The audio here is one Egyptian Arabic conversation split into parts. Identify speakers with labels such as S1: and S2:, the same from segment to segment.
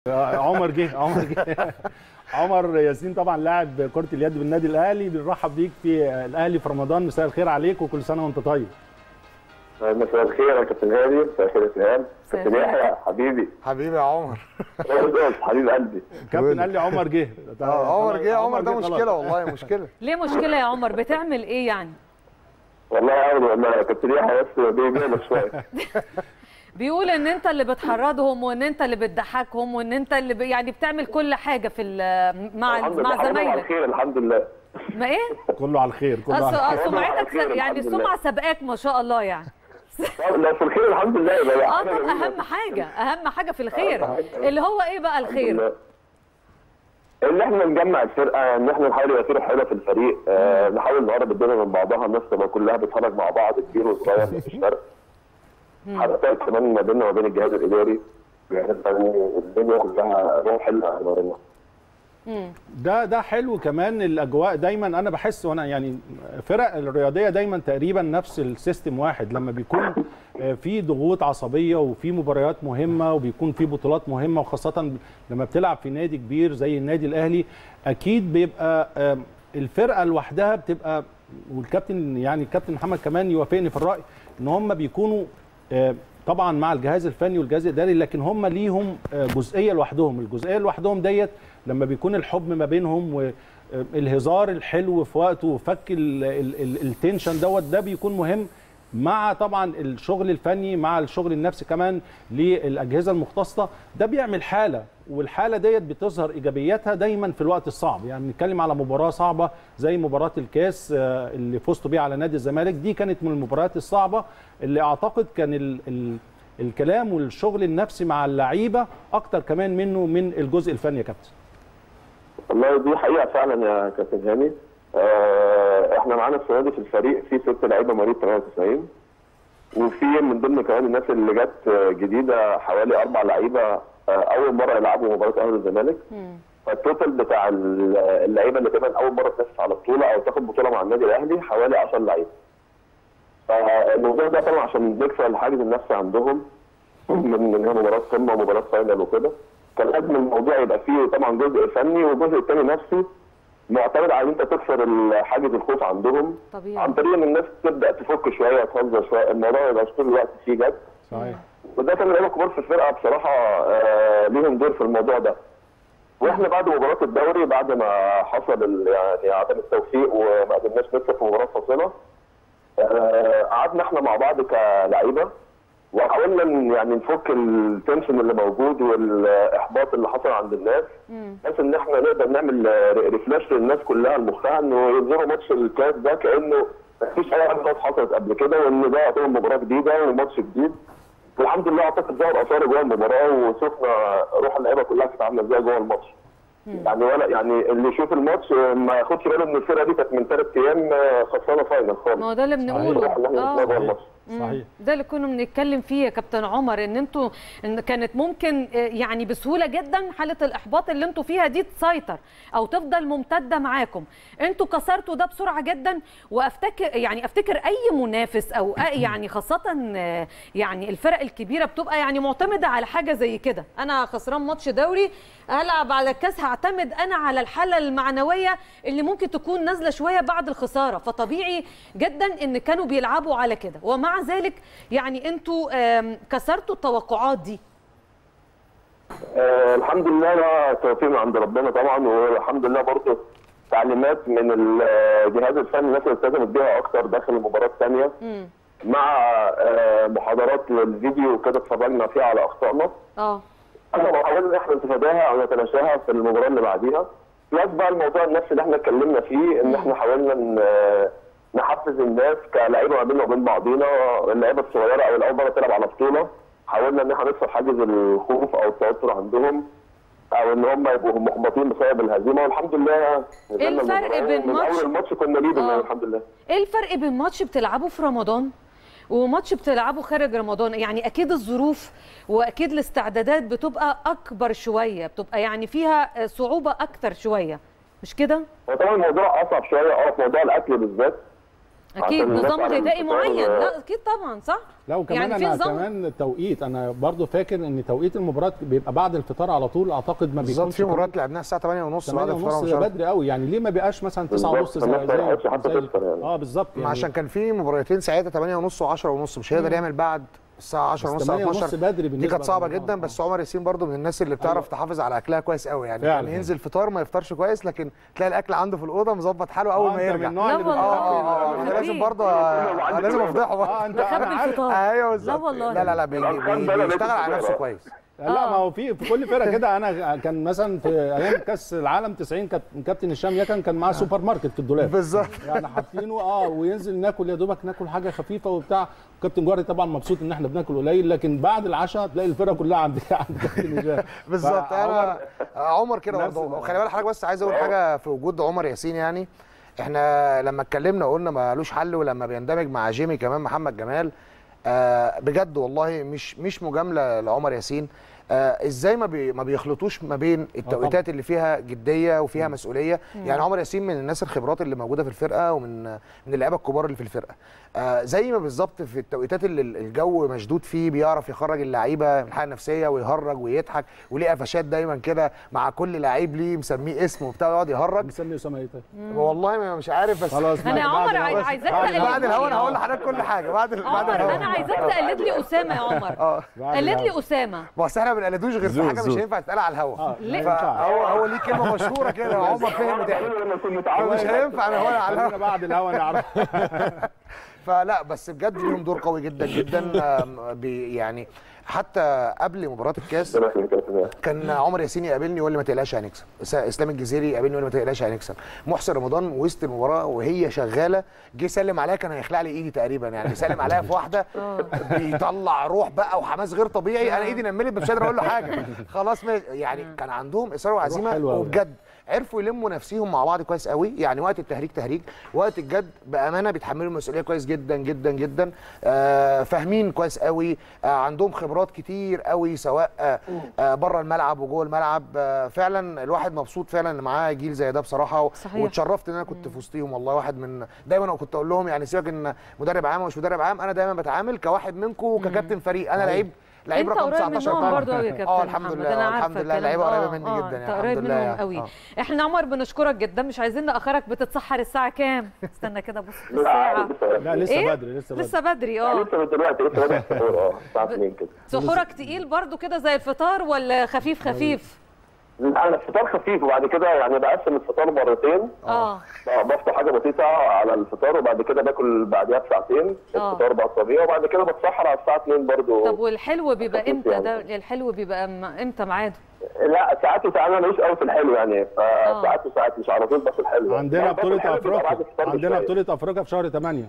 S1: عمر جه عمر جه عمر ياسين طبعا لاعب كره اليد بالنادي الاهلي بنرحب بيك في الاهلي في رمضان مساء الخير عليك وكل سنه وانت طيب
S2: مساء الخير يا كابتن هادي مساء الخير يا سهام
S3: مساء
S2: كابتن
S3: الخير.
S2: يحيى حبيبي
S4: حبيبي يا عمر
S2: حبيب قلبي
S1: كابتن قال لي عمر جه
S4: اه عمر جه عمر ده
S1: خلاص.
S4: مشكله والله مشكله
S3: ليه مشكله يا عمر بتعمل ايه يعني
S2: والله عاوز والله يا كابتن يحيى بس بيجي شويه
S3: بيقول ان انت اللي بتحرضهم وان انت اللي بتضحكهم وان انت اللي ب... يعني بتعمل كل حاجه في ال- مع
S2: الحمد لله
S3: مع
S2: حضرتك على
S3: زمايلك
S2: خير الحمد لله
S3: ما ايه
S1: كله على الخير كله
S3: أصل-
S1: على الخير
S3: أصل سمعتك
S2: خير،
S3: س- يعني
S2: الحمد لله.
S3: السمعه سابقاك ما شاء الله يعني
S2: طب لو في الخير الحمد لله يبقى
S3: اه
S2: حاجة
S3: طب
S2: جميلة.
S3: اهم حاجه اهم حاجه في الخير
S2: أهم حاجة.
S3: اللي هو ايه بقى
S2: الحمد
S3: الخير
S2: لله. ان احنا نجمع الفرقه ان احنا نحاول يبقى في روح حلوه في الفريق آه نحاول نقرب الدنيا من بعضها الناس تبقى كلها بتتفرج مع بعض كبير وصغير مفيش فرق حتى كمان ما بيننا وما بين الجهاز الاداري الجهاز الفني الدنيا كلها روح حلوه ما بيننا
S1: ده ده حلو كمان الاجواء دايما انا بحس وانا يعني فرق الرياضيه دايما تقريبا نفس السيستم واحد لما بيكون آه، في ضغوط عصبيه وفي مباريات مهمه وبيكون في بطولات مهمه وخاصه لما بتلعب في نادي كبير زي النادي الاهلي اكيد بيبقى آه، الفرقه لوحدها بتبقى والكابتن يعني الكابتن محمد كمان يوافقني في الراي ان هم بيكونوا آه، طبعا مع الجهاز الفني والجهاز الاداري لكن هم ليهم آه، جزئيه لوحدهم الجزئيه لوحدهم ديت لما بيكون الحب ما بينهم والهزار الحلو في وقته وفك ال- ال- ال- التنشن دوت ده بيكون مهم مع طبعا الشغل الفني مع الشغل النفسي كمان للاجهزه المختصه ده بيعمل حاله والحاله ديت بتظهر ايجابياتها دايما في الوقت الصعب يعني بنتكلم على مباراه صعبه زي مباراه الكاس آه، اللي فزتوا بيها على نادي الزمالك دي كانت من المباريات الصعبه اللي اعتقد كان ال ال الكلام والشغل النفسي مع اللعيبه اكتر كمان منه من الجزء الفني يا كابتن
S2: والله دي حقيقه فعلا يا كابتن هاني آه، احنا معانا السنه دي في الفريق في ست لعيبه مواليد 98 وفي من ضمن كمان الناس اللي جت آه، جديده حوالي اربع لعيبه آه، اول مره يلعبوا مباراه اهلي والزمالك فالتوتال بتاع ال- اللعيبه اللي تقريبا اول مره تنافس على بطوله او تاخد بطوله مع النادي الاهلي حوالي 10 لعيبه. فالموضوع ده طبعا عشان نكسر الحاجز النفسي عندهم من من هي مباراه قمه ومباراه فاينل وكده كان لازم الموضوع يبقى فيه طبعا جزء فني وجزء تاني نفسي معتمد على ان انت تكسر حاجز الخوف عندهم
S3: طبيعي.
S2: عن طريق ان الناس تبدا تفك شويه وتهزر شويه الموضوع ما يبقاش طول الوقت فيه جد
S1: صحيح
S2: وده كان لعيبه كبار في الفرقه بصراحه آه ليهم دور في الموضوع ده. واحنا بعد مباراه الدوري بعد ما حصل ال- يعني عدم التوفيق وما قدرناش نكسب في مباراه فاصله آه قعدنا احنا مع بعض كلعيبه وحاولنا ن- يعني نفك التنشن اللي موجود والاحباط اللي حصل عند الناس بحيث ان احنا نقدر نعمل آه، ريفلاش للناس كلها لمخها انه ينظروا ماتش الكاس ده كانه مفيش اي حاجه حصلت قبل كده وان ده يعتبر مباراه جديده وماتش جديد والحمد لله اعتقد ظهر اثار جوه المباراه وشفنا روح اللعيبه كلها كانت عامله ازاي جوه الماتش. يعني ولا يعني اللي يشوف الماتش ما ياخدش باله ان الفرقه دي كانت من ثلاث ايام آه، خسرانه فاينل خالص.
S3: ما هو ده اللي بنقوله
S2: الروح اللي احنا شفناها جوه
S3: اه
S2: الماتش.
S1: صحيح
S3: ده اللي كنا بنتكلم فيه يا كابتن عمر ان انتوا ان كانت ممكن آه، يعني بسهوله جدا حاله الاحباط اللي انتوا فيها دي تسيطر او تفضل ممتده معاكم انتوا كسرتوا ده بسرعه جدا وافتكر يعني افتكر اي منافس او أي يعني خاصه آه، يعني الفرق الكبيره بتبقى يعني معتمده على حاجه زي كده انا خسران ماتش دوري هلعب على الكاس هعتمد انا على الحاله المعنويه اللي ممكن تكون نازله شويه بعد الخساره فطبيعي جدا ان كانوا بيلعبوا على كده ومع ذلك يعني انتوا آم، كسرتوا التوقعات دي
S2: آه الحمد لله ده توفيق من عند ربنا طبعا والحمد لله برضه تعليمات من الجهاز الفني الناس اللي التزمت بيها اكتر داخل المباراه الثانيه مع آه محاضرات للفيديو وكده اتفرجنا فيها على اخطائنا
S3: اه
S2: احنا حاولنا ان احنا نتفاداها او نتلاشاها في المباراه اللي بعديها بلس بقى الموضوع النفسي اللي احنا اتكلمنا فيه ان احنا حاولنا ن- نحفز الناس كلاعيبه ما بيننا وبين بعضينا اللعيبه الصغيره او الاول مره تلعب على بطوله حاولنا ان احنا نكسر حاجز الخوف او التوتر عندهم او ان هم يبقوا محبطين بسبب الهزيمه والحمد لله نزلنا
S3: الفرق
S2: المباراة
S3: بين
S2: ومن
S3: ماتش-
S2: اول الماتش كنا ليدر
S3: آه.
S2: الحمد لله
S3: ايه الفرق بين ماتش بتلعبه في رمضان وماتش بتلعبه خارج رمضان يعني اكيد الظروف واكيد الاستعدادات بتبقى اكبر شويه بتبقى يعني فيها صعوبه اكتر شويه مش كده
S2: هو طبعا الموضوع اصعب شويه اه في موضوع الاكل بالذات
S3: اكيد
S2: عشان
S3: نظام
S2: نفعل
S3: غذائي
S2: الفطار،
S3: معين
S2: آه،
S3: لا اكيد طبعا صح
S1: لا وكمان
S3: يعني في
S1: انا
S3: نظام
S1: كمان التوقيت انا برضو فاكر ان توقيت المباراه بيبقى بعد الفطار على طول اعتقد ما
S4: بالظبط
S1: بيكونش
S4: في مباريات لعبناها الساعه 8 ونص بعد
S1: 8
S4: الفطار
S1: ونص
S4: ومش عارف.
S1: بدري قوي يعني ليه ما بيبقاش مثلا 9 ونص
S2: بالظبط، الناس ما لحقتش حتى تفطر يعني.
S1: اه بالظبط
S4: ما
S1: يعني
S4: عشان كان في مباراتين ساعتها 8 ونص و10 ونص مش هيقدر يعمل بعد الساعه 10 ونص
S1: بس
S4: او
S1: 8 ونص
S4: 12
S1: بدري
S4: دي
S1: بالنسبه
S4: كانت صعبه
S1: للموضوع.
S4: جدا بس عمر ياسين برضو من الناس اللي بتعرف تحافظ على اكلها كويس قوي يعني
S1: فعلا.
S4: كان ينزل فطار ما يفطرش كويس لكن تلاقي الاكل عنده في الاوضه مظبط حاله اول
S1: آه،
S4: ما
S1: أنت من
S4: يرجع
S1: النوع
S3: لا
S1: اللي
S3: والله.
S4: اه
S1: بتحب
S4: اه اه
S1: ال-
S4: انا لازم
S3: خفيف.
S4: برضه آه، لازم افضحه
S1: اه
S4: بقى
S1: انت انا
S3: مخبي
S1: عارف
S3: الفطار
S4: ايوه بالظبط
S3: لا والله.
S4: لا لا لا بي- بي-
S2: بقى
S4: بيشتغل على
S2: لازم
S4: نفسه
S2: تبقى.
S4: كويس
S1: لا ما هو في في كل فرقه كده انا كان مثلا في ايام كاس العالم 90 كانت كابتن هشام يكن كان معاه سوبر ماركت في الدولاب
S4: بالظبط
S1: يعني حاطينه اه وينزل ناكل يا دوبك ناكل حاجه خفيفه وبتاع كابتن جوهري طبعا مبسوط ان احنا بناكل قليل لكن بعد العشاء تلاقي الفرقه كلها عند عند كابتن هشام
S4: بالظبط
S1: فعمر-
S4: انا عمر كده
S1: نفس
S4: برضه
S1: ال-
S4: خلي بالك حضرتك بس عايز اقول حاجه في وجود عمر ياسين يعني احنا لما اتكلمنا قلنا مالوش حل ولما بيندمج مع جيمي كمان محمد جمال آه بجد والله مش مش مجامله لعمر ياسين آه ازاي ما بي ما بيخلطوش ما بين التوقيتات اللي فيها جديه وفيها مسؤوليه يعني عمر ياسين من الناس الخبرات اللي موجوده في الفرقه ومن من اللعيبه الكبار اللي في الفرقه آه زي ما بالظبط في التوقيتات اللي الجو مشدود فيه بيعرف يخرج اللعيبه من الحاله النفسيه ويهرج ويضحك وليه قفشات دايما كده مع كل لعيب ليه مسميه اسمه وبتاع يقعد يهرج
S1: مسمي اسامه ايه طيب؟
S4: والله ما- مش عارف بس
S1: خلاص
S3: انا يا
S1: بعد-
S3: عمر
S1: بعد-
S3: عاي- عايزاك
S1: بعد-
S3: تقلد
S4: بعد
S3: لي.
S4: الهوا انا هقول لحضرتك كل حاجه بعد ال- بعد
S3: عمر
S4: الهوا
S3: انا عايزاك تقلد لي اسامه يا عمر
S4: اه
S1: بعد
S3: قلد
S1: الهوا.
S3: لي اسامه
S4: ما اصل احنا ما بنقلدوش غير في
S5: زوز-
S4: حاجه مش
S5: زوز.
S4: هينفع تتقال على الهوا
S1: اه
S3: ليه؟
S1: لا ينفع.
S4: فهو هو ليه كلمه مشهوره كده عمر فهم وضحك
S2: لما كنت متعود
S4: فمش هينفع انا هو على
S1: خلينا
S4: الهوا
S1: بعد الهوا نعرف
S4: فلا بس بجد ليهم دور قوي جدا جدا آم، بي يعني حتى قبل مباراه الكاس
S2: ربنا يخليك يا كابتن.
S4: كان عمر ياسين يقابلني يقول لي ما تقلقش هنكسب س- اسلام الجزيري يقابلني يقول لي ما تقلقش هنكسب محسن رمضان وسط المباراه وهي شغاله جه يسلم عليا كان هيخلع لي ايدي تقريبا يعني بيسلم عليا في واحده بيطلع روح بقى وحماس غير طبيعي انا ايدي نملت مش قادر اقول له حاجه خلاص ماشي. يعني كان عندهم اصرار وعزيمه
S1: حلوة أوي.
S4: وبجد عرفوا يلموا نفسيهم مع بعض كويس قوي يعني وقت التهريج تهريج وقت الجد بامانه بيتحملوا المسؤوليه كويس جدا جدا جدا آه فاهمين كويس قوي آه عندهم خبرات كتير قوي سواء آه آه بره الملعب وجوه الملعب آه فعلا الواحد مبسوط فعلا ان معاه جيل زي ده بصراحه و-
S3: صحيح.
S4: واتشرفت ان انا كنت في وسطيهم والله واحد من دايما كنت اقول لهم يعني سيبك ان مدرب عام ومش مدرب عام انا دايما بتعامل كواحد منكم وككابتن فريق انا لعيب لعيب
S3: انت
S4: رقم
S3: قريب
S4: 19
S3: منهم
S4: طبعا
S3: برضه قوي يا كابتن
S4: اه الحمد
S3: محمد،
S4: لله
S3: انا
S4: آه،
S3: عارفه
S4: الحمد لله
S3: الكلام.
S4: لعيبه قريبه
S3: آه،
S4: مني
S3: آه،
S4: جدا
S3: انت
S4: يعني
S3: قريب
S4: الحمد لله
S3: منهم
S4: يعني.
S3: قوي
S4: آه.
S3: احنا عمر بنشكرك جدا مش عايزين ناخرك بتتسحر الساعه كام استنى كده بص في
S2: لا
S3: الساعه
S2: عادي، لسه
S1: لا لسه
S3: ايه
S1: بدري لسه بدري
S3: لسه بدري اه
S2: لسه من دلوقتي لسه بدأ السحور اه الساعه 2 كده
S3: سحورك تقيل برضو كده زي الفطار ولا خفيف خفيف
S2: لا، انا الفطار خفيف وبعد كده يعني بقسم الفطار مرتين
S3: اه
S2: بفطر حاجه بسيطه على الفطار وبعد كده باكل بعديها بساعتين
S3: آه.
S2: الفطار بعصبيه وبعد كده بتسحر على الساعه 2 برضو
S3: طب والحلو بيبقى
S2: خفيف
S3: امتى
S2: يعني.
S3: ده الحلو بيبقى م- امتى ميعاده
S2: لا ساعات وساعات انا ماليش قوي في الحلو يعني فساعات وساعات مش على طول بس الحلو
S1: عندنا
S2: يعني
S1: بطولة
S2: الحلو بيبقى بعد
S1: افريقيا
S2: الفطار
S1: عندنا
S2: بشوية.
S1: بطولة افريقيا في شهر 8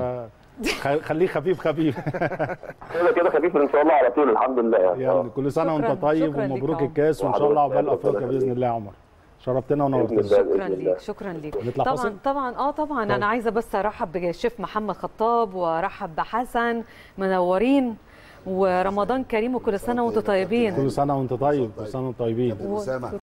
S1: فخليه خفيف خفيف
S2: كده كده خفيف ان شاء الله على طول الحمد لله يعني
S1: يعني
S2: آه.
S1: كل سنة
S3: شكراً-
S1: وانت طيب
S3: شكراً ليك
S1: ومبروك
S3: يا
S1: الكاس وان شاء الله عقبال
S2: ربنا
S1: افريقيا
S2: يخليك.
S1: باذن الله يا عمر شرفتنا
S2: بإذن
S1: ونورتنا
S2: الله.
S3: شكرا
S2: بإذن الله.
S3: ليك شكرا ليك
S1: نطلع
S3: طبعا
S1: فاصل؟
S3: طبعا اه طبعا
S1: طيب.
S3: انا عايزه بس ارحب بالشيف محمد خطاب وارحب بحسن منورين ورمضان كريم وكل سنه وانتم طيبين
S1: كل سنة وانت طيب كل سنة وانتم طيبين
S3: و-
S5: أسامة.